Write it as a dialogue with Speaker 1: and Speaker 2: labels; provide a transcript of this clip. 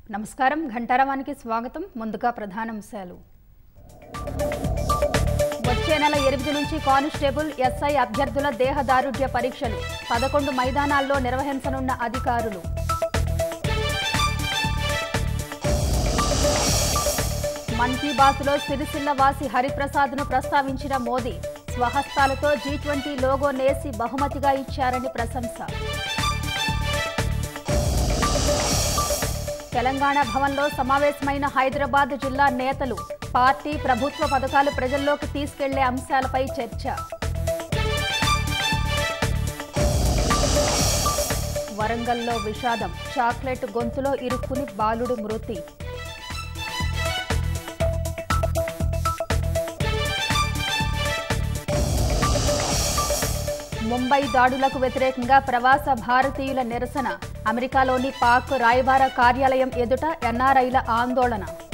Speaker 1: నమస్కారం ఘంటారవానికి స్వాగతం ముందుగా ప్రధానాంశాలు వచ్చే నెల ఎనిమిది నుంచి కానిస్టేబుల్ ఎస్ఐ అభ్యర్థుల దేహదారుఢ్య పరీక్షలు పదకొండు మైదానాల్లో నిర్వహించనున్న అధికారులు మన్ కీ బాత్లో సిరిసిల్ల వాసి హరిప్రసాద్ను ప్రస్తావించిన మోదీ స్వహస్తాలతో జీ ట్వంటీ లోగో నేసి బహుమతిగా ఇచ్చారని ప్రశంస తెలంగాణ భవన్లో సమావేశమైన హైదరాబాద్ జిల్లా నేతలు పార్టీ ప్రభుత్వ పథకాలు ప్రజల్లోకి తీసుకెళ్లే అంశాలపై చర్చ వరంగల్లో విషాదం చాక్లెట్ గొంతులో ఇరుక్కుని బాలుడు మృతి ముంబై దాడులకు వ్యతిరేకంగా ప్రవాస భారతీయుల నిరసన అమెరికాలోని పాక్ రాయబార కార్యాలయం ఎదుట ఎన్ఆర్ఐల ఆందోళన